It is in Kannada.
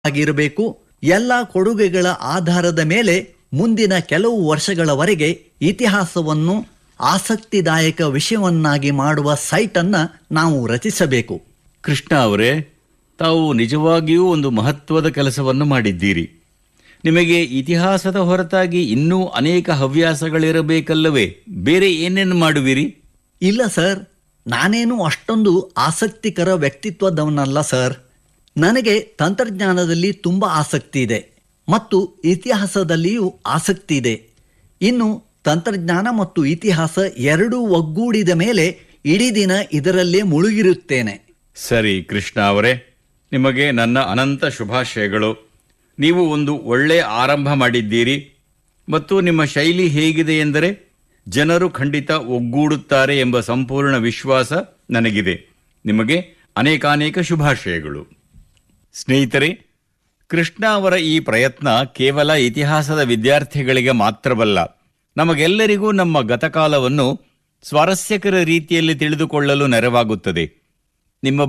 ಆಗಿರಬೇಕು ಎಲ್ಲ ಕೊಡುಗೆಗಳ ಆಧಾರದ ಮೇಲೆ ಮುಂದಿನ ಕೆಲವು ವರ್ಷಗಳವರೆಗೆ ಇತಿಹಾಸವನ್ನು ಆಸಕ್ತಿದಾಯಕ ವಿಷಯವನ್ನಾಗಿ ಮಾಡುವ ಸೈಟ್ ಅನ್ನ ನಾವು ರಚಿಸಬೇಕು ಕೃಷ್ಣ ಅವರೇ ತಾವು ನಿಜವಾಗಿಯೂ ಒಂದು ಮಹತ್ವದ ಕೆಲಸವನ್ನು ಮಾಡಿದ್ದೀರಿ ನಿಮಗೆ ಇತಿಹಾಸದ ಹೊರತಾಗಿ ಇನ್ನೂ ಅನೇಕ ಹವ್ಯಾಸಗಳಿರಬೇಕಲ್ಲವೇ ಬೇರೆ ಏನೇನು ಮಾಡುವಿರಿ ಇಲ್ಲ ಸರ್ ನಾನೇನು ಅಷ್ಟೊಂದು ಆಸಕ್ತಿಕರ ವ್ಯಕ್ತಿತ್ವದವನಲ್ಲ ಸರ್ ನನಗೆ ತಂತ್ರಜ್ಞಾನದಲ್ಲಿ ತುಂಬ ಆಸಕ್ತಿ ಇದೆ ಮತ್ತು ಇತಿಹಾಸದಲ್ಲಿಯೂ ಆಸಕ್ತಿ ಇದೆ ಇನ್ನು ತಂತ್ರಜ್ಞಾನ ಮತ್ತು ಇತಿಹಾಸ ಎರಡೂ ಒಗ್ಗೂಡಿದ ಮೇಲೆ ಇಡೀ ದಿನ ಇದರಲ್ಲೇ ಮುಳುಗಿರುತ್ತೇನೆ ಸರಿ ಕೃಷ್ಣ ಅವರೇ ನಿಮಗೆ ನನ್ನ ಅನಂತ ಶುಭಾಶಯಗಳು ನೀವು ಒಂದು ಒಳ್ಳೆ ಆರಂಭ ಮಾಡಿದ್ದೀರಿ ಮತ್ತು ನಿಮ್ಮ ಶೈಲಿ ಹೇಗಿದೆ ಎಂದರೆ ಜನರು ಖಂಡಿತ ಒಗ್ಗೂಡುತ್ತಾರೆ ಎಂಬ ಸಂಪೂರ್ಣ ವಿಶ್ವಾಸ ನನಗಿದೆ ನಿಮಗೆ ಅನೇಕಾನೇಕ ಶುಭಾಶಯಗಳು ಸ್ನೇಹಿತರೆ ಕೃಷ್ಣ ಅವರ ಈ ಪ್ರಯತ್ನ ಕೇವಲ ಇತಿಹಾಸದ ವಿದ್ಯಾರ್ಥಿಗಳಿಗೆ ಮಾತ್ರವಲ್ಲ ನಮಗೆಲ್ಲರಿಗೂ ನಮ್ಮ ಗತಕಾಲವನ್ನು ಸ್ವಾರಸ್ಯಕರ ರೀತಿಯಲ್ಲಿ ತಿಳಿದುಕೊಳ್ಳಲು ನೆರವಾಗುತ್ತದೆ ನಿಮ್ಮ